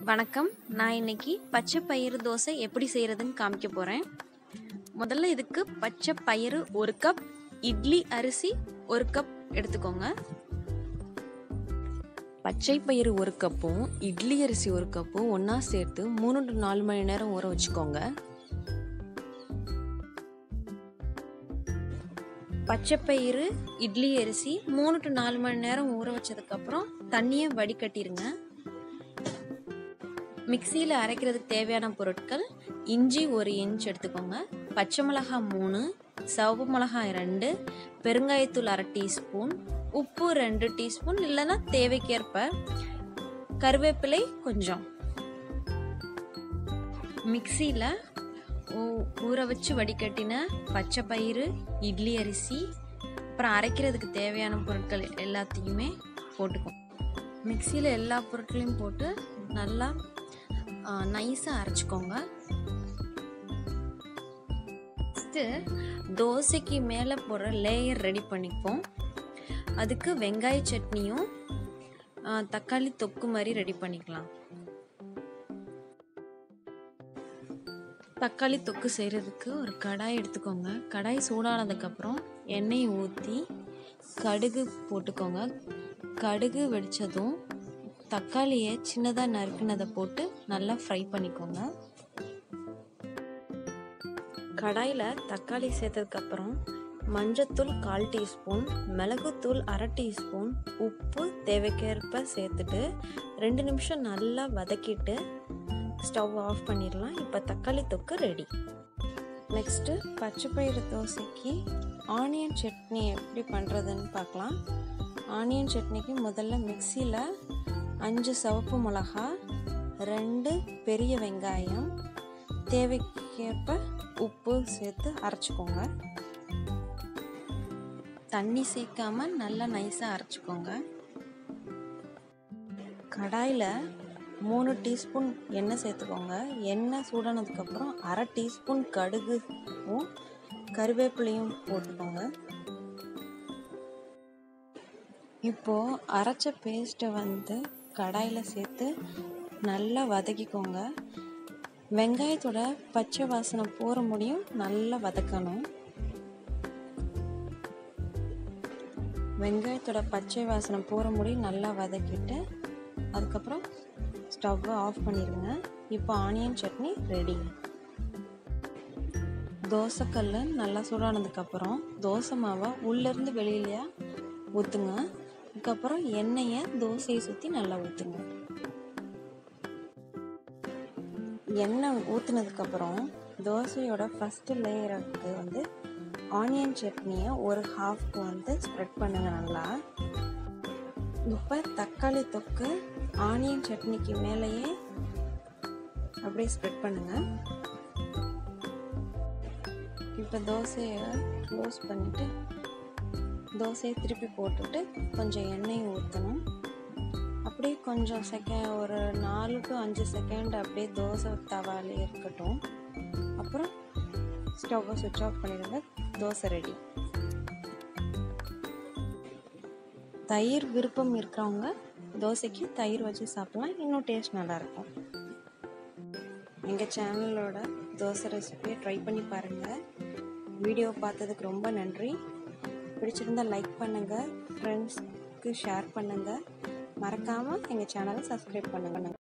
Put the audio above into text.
வணக்கம் நான் இன்னைக்கு பச்சை பயிறு தோசை எப்படி செய்கிறதுன்னு காமிக்க போகிறேன் முதல்ல இதுக்கு பச்சை பயிறு ஒரு கப் இட்லி அரிசி ஒரு கப் எடுத்துக்கோங்க பச்சை பயிறு ஒரு கப்பும் இட்லி அரிசி ஒரு கப்பும் ஒன்றா சேர்த்து மூணு டு நாலு மணி நேரம் ஊற வச்சுக்கோங்க பச்சை பயிறு இட்லி அரிசி மூணு டு நாலு மணி நேரம் ஊற வச்சதுக்கப்புறம் தண்ணியை வடிகட்டிருங்க மிக்சியில் அரைக்கிறதுக்கு தேவையான பொருட்கள் இஞ்சி ஒரு இன்ச் எடுத்துக்கோங்க பச்சை மிளகாய் மூணு சிவப்பு மிளகாய் ரெண்டு பெருங்காயத்தூள் அரை டீஸ்பூன் உப்பு ரெண்டு டீஸ்பூன் இல்லைன்னா தேவைக்கேற்ப கருவேப்பிலை கொஞ்சம் மிக்சியில் ஊற வச்சு வடிகட்டின பச்சை பயிறு இட்லி அரிசி அப்புறம் அரைக்கிறதுக்கு தேவையான பொருட்கள் எல்லாத்தையுமே போட்டுக்கும் மிக்சியில் எல்லா பொருட்களையும் போட்டு நல்லா நைஸாக அரைச்சிக்கோங்க ஃபஸ்ட்டு தோசைக்கு மேலே போடுற லேயர் ரெடி பண்ணிப்போம் அதுக்கு வெங்காய சட்னியும் தக்காளி தொக்கு மாதிரி ரெடி பண்ணிக்கலாம் தக்காளி தொக்கு செய்கிறதுக்கு ஒரு கடாய் எடுத்துக்கோங்க கடாய் சூடானதுக்கப்புறம் எண்ணெய் ஊற்றி கடுகு போட்டுக்கோங்க கடுகு வெடித்ததும் தக்காளியை சின்னதாக நறுக்குனதை போட்டு நல்லா ஃப்ரை பண்ணிக்கோங்க கடாயில் தக்காளி சேர்த்ததுக்கப்புறம் மஞ்சத்தூள் கால் டீஸ்பூன் மிளகுத்தூள் அரை டீஸ்பூன் உப்பு தேவைக்கேற்ப சேர்த்துட்டு ரெண்டு நிமிஷம் நல்லா வதக்கிட்டு ஸ்டவ் ஆஃப் பண்ணிடலாம் இப்போ தக்காளி தொக்கு ரெடி நெக்ஸ்ட்டு பச்சை பயிறு தோசைக்கு ஆனியன் சட்னி எப்படி பண்ணுறதுன்னு பார்க்கலாம் ஆனியன் சட்னிக்கு முதல்ல மிக்சியில் அஞ்சு சிவப்பு மிளகா ரெண்டு பெரிய வெங்காயம் தேவைக்கேற்ப உப்பு சேர்த்து அரைச்சிக்கோங்க தண்ணி சேர்க்காம நல்லா நைஸாக அரைச்சிக்கோங்க கடாயில் மூணு டீஸ்பூன் எண்ணெய் சேர்த்துக்கோங்க எண்ணெய் சூடானதுக்கப்புறம் அரை டீஸ்பூன் கடுகுவும் கருவேப்பிலையும் போட்டுக்கோங்க இப்போது அரைச்ச பேஸ்ட்டை வந்து கடாயில் சேர்த்து நல்லா வதக்கிக்கோங்க வெங்காயத்தோட பச்சை வாசனை போகிற முடியும் நல்லா வதக்கணும் வெங்காயத்தோட பச்சை வாசனை போகிற முடியும் நல்லா வதக்கிட்டு அதுக்கப்புறம் ஸ்டவ்வை ஆஃப் பண்ணிடுங்க இப்போ ஆனியன் சட்னி ரெடி தோசைக்கல் நல்லா சூடானதுக்கப்புறம் தோசை மாவை உள்ளேருந்து வெளியிலையா ஊற்றுங்க அதுக்கப்புறம் எண்ணெயை தோசையை சுற்றி நல்லா ஊற்றுங்க எண்ணெய் ஊற்றுனதுக்கப்புறம் தோசையோட ஃபஸ்ட்டு லேயருக்கு வந்து ஆனியன் சட்னியை ஒரு ஹாஃப்க்கு வந்து ஸ்ப்ரெட் பண்ணுங்கள் நல்லா இப்போ தக்காளி தொக்கு ஆனியன் சட்னிக்கு மேலேயே அப்படியே ஸ்ப்ரெட் பண்ணுங்கள் இப்போ தோசையை க்ளோஸ் பண்ணிவிட்டு தோசையை திருப்பி போட்டுட்டு கொஞ்சம் எண்ணெய் ஊற்றணும் அப்படியே கொஞ்சம் செகண்ட் ஒரு நாலு டு அஞ்சு செகண்ட் அப்படியே தோசை தவாலே இருக்கட்டும் அப்புறம் ஸ்டவ்வை சுவிட்ச் ஆஃப் பண்ணிடுங்க தோசை ரெடி தயிர் விருப்பம் இருக்கிறவங்க தோசைக்கு தயிர் வச்சு சாப்பிட்லாம் இன்னும் டேஸ்ட் நல்லாயிருக்கும் எங்கள் சேனலோட தோசை ரெசிபியை ட்ரை பண்ணி பாருங்கள் வீடியோ பார்த்ததுக்கு ரொம்ப நன்றி பிடிச்சிருந்தால் லைக் பண்ணுங்கள் ஃப்ரெண்ட்ஸ்க்கு ஷேர் பண்ணுங்கள் மறக்காமல் எங்கள் சேனலை சப்ஸ்கிரைப் பண்ணுங்கள்